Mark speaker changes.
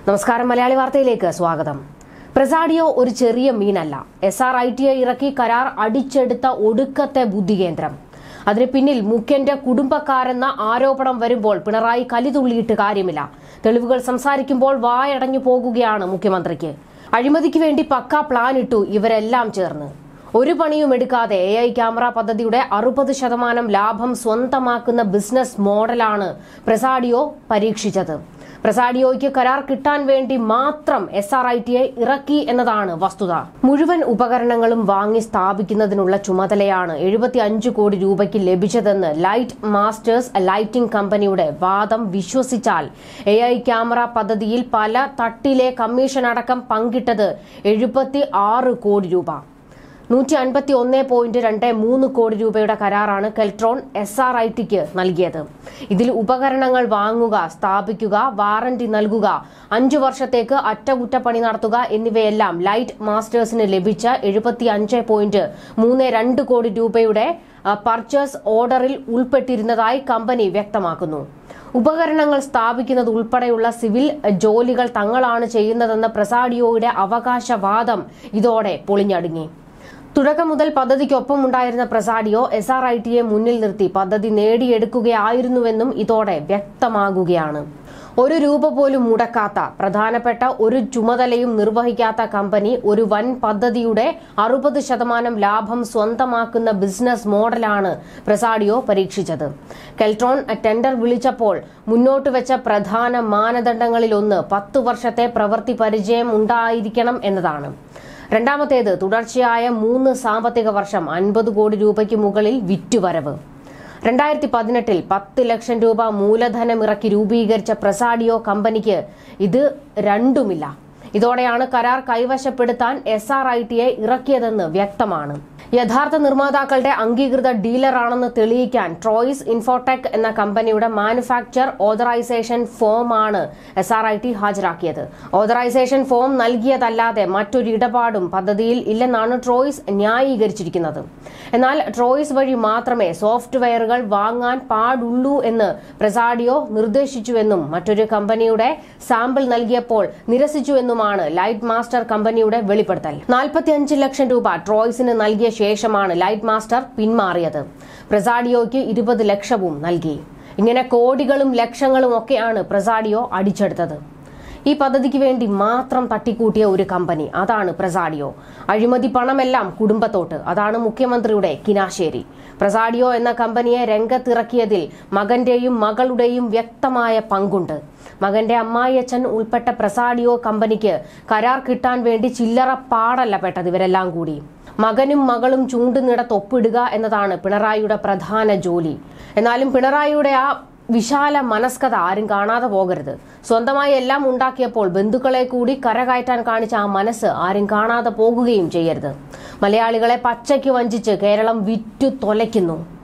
Speaker 1: നമസ്കാരം മലയാളി വാർത്തയിലേക്ക് സ്വാഗതം പ്രസാഡിയോ ഒരു ചെറിയ മീനല്ല S R I T I ഇറക്കി കരാർ അടിച്ചെടുത്ത ഒടുക്കത്തെ ബുദ്ധികേന്ദ്രം അതിന് പിന്നിൽ മുഖ്യന്റെ കുടുംബക്കാരെന്ന ആരോപണം വരുമ്പോൾ പിണറായി കലിതുള്ളിയിട്ട് കാര്യമില്ല തെളിവുകൾ സംസാരിക്കുമ്പോൾ വായടഞ്ഞു പോകുകയാണ് മുഖ്യമന്ത്രിക്ക് അഴിമതിക്ക് വേണ്ടി പക്കാ പ്ലാൻ ഇട്ടു ഇവരെല്ലാം ചേർന്ന് ഒരു പണിയും എടുക്കാതെ എ ഐ ക്യാമറ പദ്ധതിയുടെ അറുപത് ശതമാനം ലാഭം സ്വന്തമാക്കുന്ന ബിസിനസ് മോഡലാണ് പ്രസാഡിയോ പരീക്ഷിച്ചത് പ്രസാഡിയോയ്ക്ക് കരാർ കിട്ടാൻ വേണ്ടി മാത്രം S R I T I ഇറക്കി എന്നതാണ് വസ്തുത മുഴുവൻ ഉപകരണങ്ങളും വാങ്ങി സ്ഥാപിക്കുന്നതിനുള്ള ചുമതലയാണ് എഴുപത്തി അഞ്ച് കോടി രൂപയ്ക്ക് ലഭിച്ചതെന്ന് ലൈറ്റ് മാസ്റ്റേഴ്സ് ലൈറ്റിംഗ് കമ്പനിയുടെ വാദം വിശ്വസിച്ചാൽ എ ഐ ക്യാമറ പദ്ധതിയിൽ പല തട്ടിലെ കമ്മീഷൻ അടക്കം പങ്കിട്ടത് എഴുപത്തി ആറ് കോടി രൂപ നൂറ്റി അൻപത്തി ഒന്ന് പോയിന്റ് രണ്ട് മൂന്ന് കോടി രൂപയുടെ കരാറാണ് കെൽട്രോൺ എസ് ആർ ഐ ടിക്ക് നൽകിയത് ഇതിൽ ഉപകരണങ്ങൾ വാങ്ങുക സ്ഥാപിക്കുക വാറന്റി നൽകുക അഞ്ചു വർഷത്തേക്ക് അറ്റകുറ്റപ്പണി നടത്തുക എന്നിവയെല്ലാം ലൈറ്റ് മാസ്റ്റേഴ്സിന് ലഭിച്ച എഴുപത്തി അഞ്ച് പോയിന്റ് മൂന്ന് രണ്ട് കോടി രൂപയുടെ അഹ്, പർച്ചേസ് ഓർഡറിൽ ഉൾപ്പെട്ടിരുന്നതായി കമ്പനി വ്യക്തമാക്കുന്നു ഉപകരണങ്ങൾ സ്ഥാപിക്കുന്നത് ഉൾപ്പെടെയുള്ള സിവിൽ ജോലികൾ തങ്ങളാണ് ചെയ്യുന്നതെന്ന പ്രസാഡിയോയുടെ അവകാശവാദം ഇതോടെ പൊളിഞ്ഞടുങ്ങി തുടക്കം മുതൽ പദ്ധതിക്കൊപ്പം ഉണ്ടായിരുന്ന പ്രസാഡിയോ എസ് ആർ ഐ ടിയെ മുന്നിൽ നിർത്തി പദ്ധതി നേടിയെടുക്കുകയായിരുന്നുവെന്നും ഇതോടെ വ്യക്തമാകുകയാണ് ഒരു രൂപ പോലും മുടക്കാത്ത പ്രധാനപ്പെട്ട ഒരു ചുമതലയും നിർവഹിക്കാത്ത കമ്പനി ഒരു വൻ പദ്ധതിയുടെ അറുപത് ശതമാനം ലാഭം സ്വന്തമാക്കുന്ന ബിസിനസ് മോഡലാണ് പ്രസാഡിയോ പരീക്ഷിച്ചത് കെൽട്രോൺ ടെൻഡർ വിളിച്ചപ്പോൾ മുന്നോട്ട് വെച്ച പ്രധാന മാനദണ്ഡങ്ങളിലൊന്ന് പത്തു വർഷത്തെ പ്രവൃത്തി പരിചയം ഉണ്ടായിരിക്കണം എന്നതാണ് രണ്ടാമത്തേത് തുടർച്ചയായ മൂന്ന് സാമ്പത്തിക വർഷം അൻപത് കോടി രൂപയ്ക്ക് മുകളിൽ വിറ്റുവരവ് രണ്ടായിരത്തി പതിനെട്ടിൽ പത്ത് ലക്ഷം രൂപ മൂലധനമിറക്കി രൂപീകരിച്ച പ്രസാഡിയോ കമ്പനിക്ക് ഇത് രണ്ടുമില്ല ഇതോടെയാണ് കരാർ കൈവശപ്പെടുത്താൻ എസ് ആർ ഐ ടിയെ ഇറക്കിയതെന്ന് വ്യക്തമാണ് യഥാർത്ഥ നിർമ്മാതാക്കളുടെ അംഗീകൃത ഡീലറാണെന്ന് തെളിയിക്കാൻ ട്രോയിസ് ഇൻഫോടെക് എന്ന കമ്പനിയുടെ മാനുഫാക്ചർ ഓതറൈസേഷൻ ഫോമാണ് എസ് ആർ ഐ ടി ഹാജരാക്കിയത് ഓതറൈസേഷൻ ഫോം നൽകിയതല്ലാതെ മറ്റൊരു ഇടപാടും പദ്ധതിയിൽ ഇല്ലെന്നാണ് ട്രോയിസ് ന്യായീകരിച്ചിരിക്കുന്നത് എന്നാൽ ട്രോയിസ് വഴി മാത്രമേ സോഫ്റ്റ്വെയറുകൾ വാങ്ങാൻ പാടുള്ളൂ എന്ന് പ്രസാഡിയോ നിർദ്ദേശിച്ചുവെന്നും മറ്റൊരു കമ്പനിയുടെ സാമ്പിൾ നൽകിയപ്പോൾ നിരസിച്ചുവെന്നുമാണ് ലൈറ്റ് മാസ്റ്റർ കമ്പനിയുടെ വെളിപ്പെടുത്തൽ നാൽപ്പത്തിയഞ്ച് ലക്ഷം രൂപ ട്രോയ്സിന് നൽകിയ ശേഷമാണ് ലൈറ്റ് മാസ്റ്റർ പിന്മാറിയത് പ്രസാഡിയോയ്ക്ക് ഇരുപത് ലക്ഷവും നൽകി ഇങ്ങനെ കോടികളും ലക്ഷങ്ങളും ഒക്കെയാണ് പ്രസാഡിയോ അടിച്ചെടുത്തത് ഈ പദ്ധതിക്ക് വേണ്ടി മാത്രം തട്ടിക്കൂട്ടിയ ഒരു കമ്പനി അതാണ് പ്രസാഡിയോ അഴിമതി പണമെല്ലാം കുടുംബത്തോട്ട് അതാണ് മുഖ്യമന്ത്രിയുടെ കിനാശേരി പ്രസാഡിയോ എന്ന കമ്പനിയെ രംഗത്തിറക്കിയതിൽ മകന്റെയും മകളുടെയും വ്യക്തമായ പങ്കുണ്ട് മകന്റെ അമ്മായിയച്ഛൻ ഉൾപ്പെട്ട പ്രസാഡിയോ കമ്പനിക്ക് കരാർ കിട്ടാൻ വേണ്ടി ചില്ലറ പാടല്ല പെട്ടത് ഇവരെല്ലാം കൂടി മകനും മകളും ചൂണ്ടുന്നിടത്ത് ഒപ്പിടുക എന്നതാണ് പിണറായിയുടെ പ്രധാന ജോലി എന്നാലും പിണറായിയുടെ ആ വിശാല മനസ്കത ആരും കാണാതെ പോകരുത് സ്വന്തമായി എല്ലാം ഉണ്ടാക്കിയപ്പോൾ ബന്ധുക്കളെ കൂടി കരകയറ്റാൻ കാണിച്ച ആ മനസ്സ് ആരും കാണാതെ പോകുകയും ചെയ്യരുത് മലയാളികളെ പച്ചയ്ക്ക് വഞ്ചിച്ച് കേരളം വിറ്റു തൊലയ്ക്കുന്നു